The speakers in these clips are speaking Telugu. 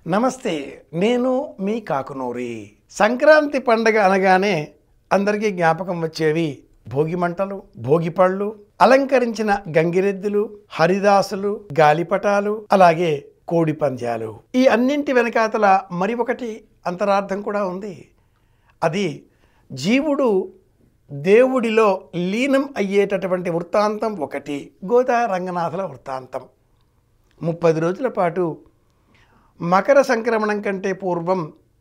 నమస్తే నేను మీ కాకునూరి సంక్రాంతి పండగ అనగానే అందరికీ జ్ఞాపకం వచ్చేవి భోగి మంటలు భోగి పళ్ళు అలంకరించిన గంగిరెద్దులు హరిదాసులు గాలిపటాలు అలాగే కోడి పంద్యాలు ఈ అన్నింటి వెనకాతల మరి ఒకటి అంతరార్థం కూడా ఉంది అది జీవుడు దేవుడిలో లీనం అయ్యేటటువంటి వృత్తాంతం ఒకటి గోదా రంగనాథుల వృత్తాంతం ముప్పది రోజుల పాటు మకర సంక్రమణం కంటే పూర్వం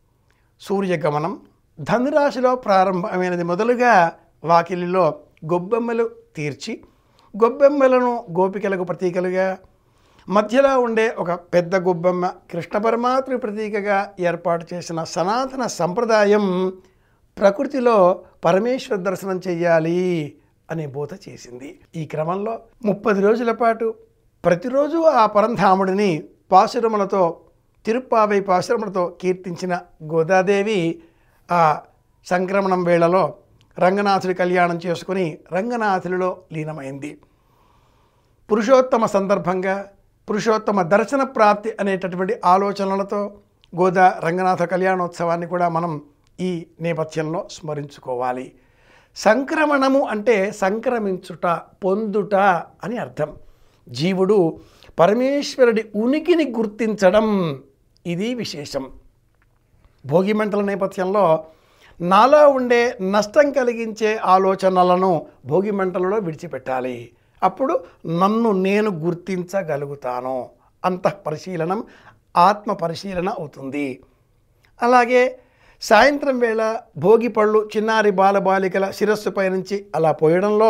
సూర్యగమనం ధనురాశిలో ప్రారంభమైనది మొదలుగా వాకిలిలో గొబ్బెమ్మలు తీర్చి గొబ్బెమ్మలను గోపికలకు ప్రతీకలుగా మధ్యలో ఉండే ఒక పెద్ద గొబ్బెమ్మ కృష్ణ పరమాత్మ ప్రతీకగా ఏర్పాటు చేసిన సనాతన సంప్రదాయం ప్రకృతిలో పరమేశ్వర దర్శనం చెయ్యాలి అనే బోధ చేసింది ఈ క్రమంలో ముప్పది రోజుల పాటు ప్రతిరోజు ఆ పరంధాముడిని పాశురములతో తిరుప్పావై పాశురములతో కీర్తించిన గోదాదేవి ఆ సంక్రమణం వేళలో రంగనాథుడి కళ్యాణం చేసుకుని రంగనాథుడిలో లీనమైంది పురుషోత్తమ సందర్భంగా పురుషోత్తమ దర్శన ప్రాప్తి అనేటటువంటి ఆలోచనలతో గోదా రంగనాథ కళ్యాణోత్సవాన్ని కూడా మనం ఈ నేపథ్యంలో స్మరించుకోవాలి సంక్రమణము అంటే సంక్రమించుట పొందుట అని అర్థం జీవుడు పరమేశ్వరుడి ఉనికిని గుర్తించడం ఇది విశేషం భోగి మంటల నేపథ్యంలో నాలో ఉండే నష్టం కలిగించే ఆలోచనలను భోగి మంటలలో విడిచిపెట్టాలి అప్పుడు నన్ను నేను గుర్తించగలుగుతాను అంతః పరిశీలనం ఆత్మ పరిశీలన అవుతుంది అలాగే సాయంత్రం వేళ భోగి పళ్ళు చిన్నారి బాలబాలికల శిరస్సుపై నుంచి అలా పోయడంలో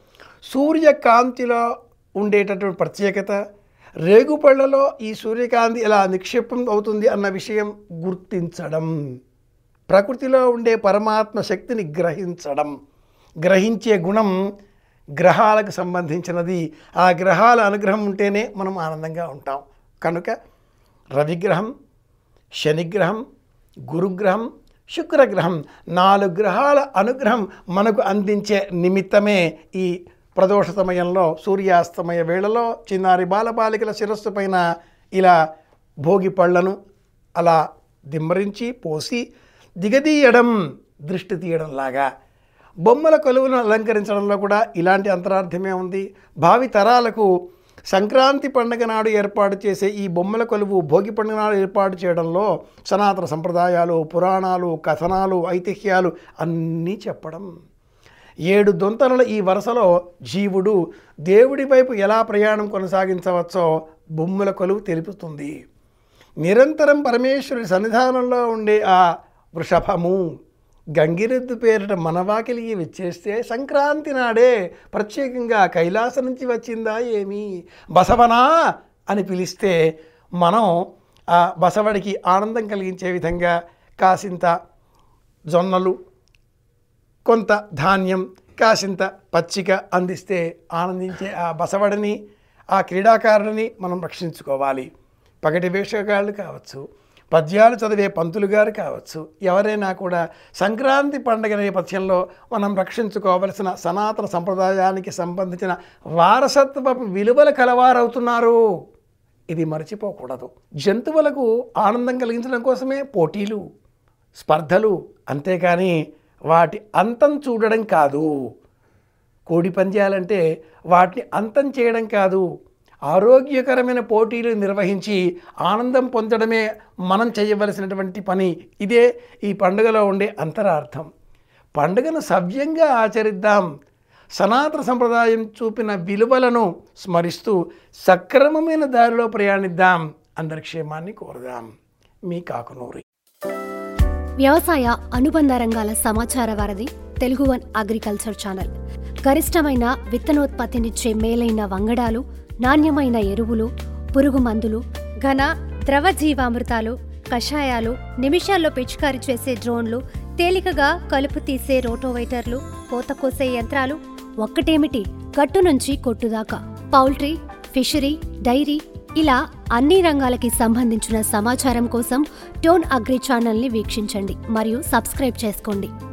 సూర్యకాంతిలో ఉండేటటువంటి ప్రత్యేకత రేగుపళ్ళలో ఈ సూర్యకాంతి ఎలా నిక్షేపం అవుతుంది అన్న విషయం గుర్తించడం ప్రకృతిలో ఉండే పరమాత్మ శక్తిని గ్రహించడం గ్రహించే గుణం గ్రహాలకు సంబంధించినది ఆ గ్రహాల అనుగ్రహం ఉంటేనే మనం ఆనందంగా ఉంటాం కనుక రవిగ్రహం శనిగ్రహం గురుగ్రహం శుక్రగ్రహం నాలుగు గ్రహాల అనుగ్రహం మనకు అందించే నిమిత్తమే ఈ ప్రదోష సమయంలో సూర్యాస్తమయ వేళలో చిన్నారి బాలబాలికల శిరస్సు పైన ఇలా భోగి పళ్ళను అలా దిమ్మరించి పోసి దిగదీయడం దృష్టి తీయడం లాగా బొమ్మల కొలువులను అలంకరించడంలో కూడా ఇలాంటి అంతరార్థమే ఉంది భావి తరాలకు సంక్రాంతి పండుగ నాడు ఏర్పాటు చేసే ఈ బొమ్మల కొలువు భోగి పండుగ నాడు ఏర్పాటు చేయడంలో సనాతన సంప్రదాయాలు పురాణాలు కథనాలు ఐతిహ్యాలు అన్నీ చెప్పడం ఏడు దొంతల ఈ వరుసలో జీవుడు దేవుడి వైపు ఎలా ప్రయాణం కొనసాగించవచ్చో బొమ్మల కొలువు తెలుపుతుంది నిరంతరం పరమేశ్వరుడి సన్నిధానంలో ఉండే ఆ వృషభము గంగిరెద్దు పేరిట మనవాకిలికి విచ్చేస్తే సంక్రాంతి నాడే ప్రత్యేకంగా కైలాసం నుంచి వచ్చిందా ఏమి బసవనా అని పిలిస్తే మనం ఆ బసవడికి ఆనందం కలిగించే విధంగా కాసింత జొన్నలు కొంత ధాన్యం కాసింత పచ్చిక అందిస్తే ఆనందించే ఆ బసవడిని ఆ క్రీడాకారుడిని మనం రక్షించుకోవాలి పగటి వేషగాళ్ళు కావచ్చు పద్యాలు చదివే పంతులు గారు కావచ్చు ఎవరైనా కూడా సంక్రాంతి పండుగ నేపథ్యంలో మనం రక్షించుకోవలసిన సనాతన సంప్రదాయానికి సంబంధించిన వారసత్వపు విలువలు కలవారవుతున్నారు ఇది మర్చిపోకూడదు జంతువులకు ఆనందం కలిగించడం కోసమే పోటీలు స్పర్ధలు అంతేకాని వాటి అంతం చూడడం కాదు కోడి పంద్యాలంటే వాటిని అంతం చేయడం కాదు ఆరోగ్యకరమైన పోటీలు నిర్వహించి ఆనందం పొందడమే మనం చేయవలసినటువంటి పని ఇదే ఈ పండుగలో ఉండే అంతరార్థం పండుగను సవ్యంగా ఆచరిద్దాం సనాతన సంప్రదాయం చూపిన విలువలను స్మరిస్తూ సక్రమమైన దారిలో ప్రయాణిద్దాం అందరి క్షేమాన్ని కోరుదాం మీ కాకునూరి వ్యవసాయ అనుబంధ రంగాల సమాచార వారధి తెలుగు వన్ అగ్రికల్చర్ ఛానల్ గరిష్టమైన విత్తనోత్పత్తినిచ్చే మేలైన వంగడాలు నాణ్యమైన ఎరువులు పురుగు మందులు ఘన ద్రవ జీవామృతాలు కషాయాలు నిమిషాల్లో పిచికారీ చేసే డ్రోన్లు తేలికగా కలుపు తీసే రోటోవైటర్లు కోత కోసే యంత్రాలు ఒక్కటేమిటి గట్టు నుంచి కొట్టుదాకా పౌల్ట్రీ ఫిషరీ డైరీ ఇలా అన్ని రంగాలకి సంబంధించిన సమాచారం కోసం టోన్ అగ్రి ఛానల్ని వీక్షించండి మరియు సబ్స్క్రైబ్ చేసుకోండి